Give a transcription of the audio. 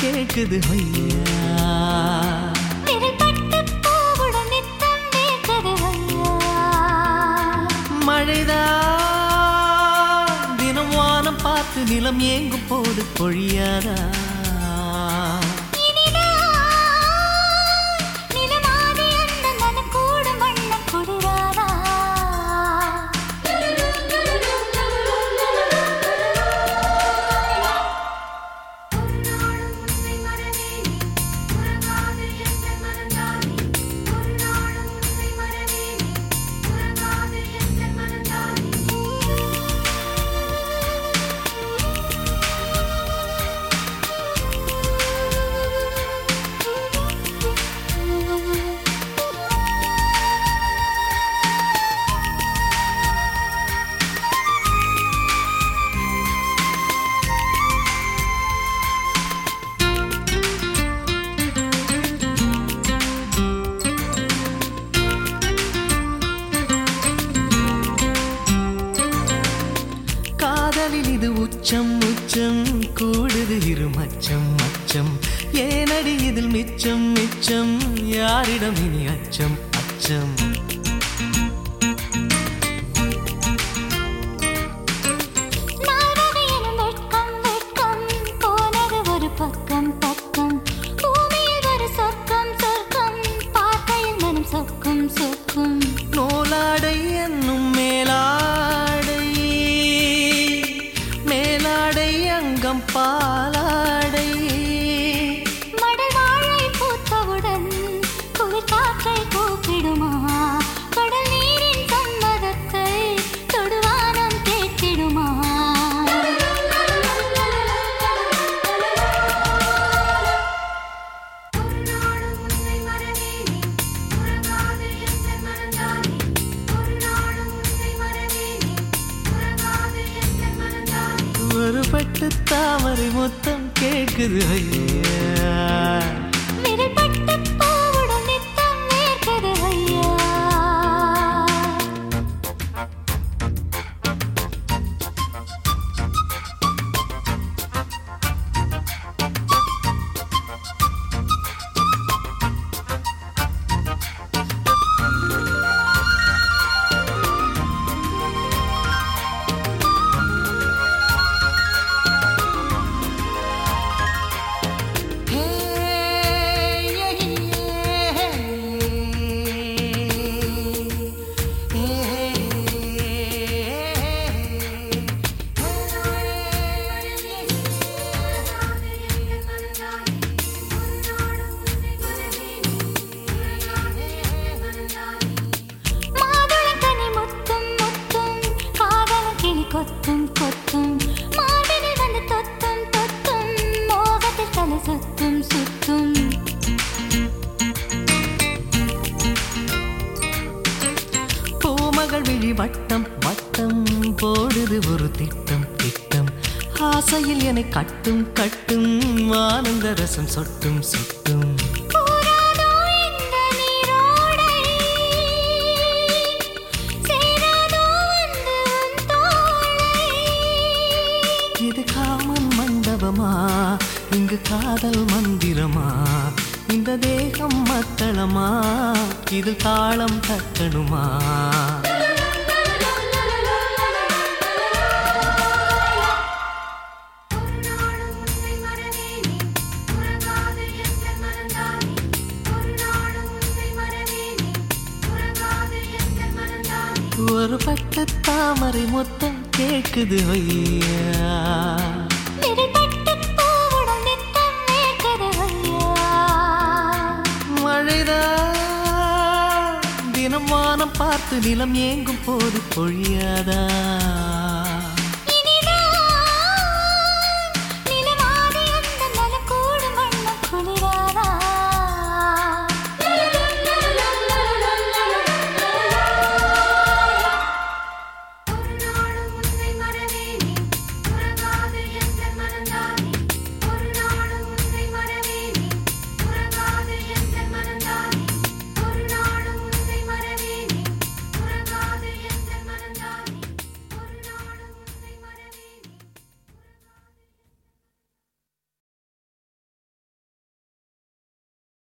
கேக்குது ஐயா விரல் பட்டு பூவுடன் நித்தம் வேர்க்குது ஐயா மழைதான் தினம் வானம் பார்த்து நிலம் ஏங்கும் போது பொழியாதா நிலமாதி அந்த நலம் கூடும் வண்ணம் குளிராதா காதலில் இது உச்சம் உச்சம் கூடுது இரு மச்சம் மச்சம் ஏனடி இதில் மிச்சம் மிச்சம் யாரிடம் இனி அச்சம் அச்சம் நால்வகையிலும் வெட்கம் வெட்கம் போனது ஒரு பக்கம் பக்கம் பூமியில் ஒரு சொர்க்கம் சொர்க்கம் பார்க்கையில் மனம் சொக்கும் சொக்கும் நூலாடை என்னும் மேலாடை மேலாடை அங்கம் பாலாடை மடல் வாழை பூத்தவுடன் குளிர் காற்றை கூப்பிடுமா கடல் நீரின் சம்மதத்தை தொடுவானம் கேட்டிடுமா ஒரு பட்டு தாமரை மொத்தம் கேக்குது ஐயா விரல் பட்டு பூவுடன் நித்தம் வேர்க்குது ஐயா மாதுளங்கனி முத்தும் முத்தும் காதலன் கிளி கொத்தும் கொத்தும் மார்பினில் வந்து தொத்தும் தொத்தும் மோகத்தில் தலை சுத்தும் சுத்தும் பூமகள் விழி வட்டம் வட்டம் போடுது ஒரு திட்டம் திட்டம் ஆசையில் என்னை கட்டும் கட்டும் ஆனந்த ரசம் சொட்டும் சொட்டும் கூறாதோ இந்த நீரோடை சேராதோ வந்து உன் தோளை இது காமன் மண்டபமா இங்கு காதல் மந்திரமா இந்த தேகம் மத்தளமா இது தாளம் தட்டணுமா ஒரு பட்டு தாமரை மொத்தம் கேக்குது ஐயா விரல் பட்டு பூவுடன் நித்தம் வேர்க்குது ஐயா மழைதான் தினம் வானம் பார்த்து நிலம் ஏங்கும் போது பொழியாதா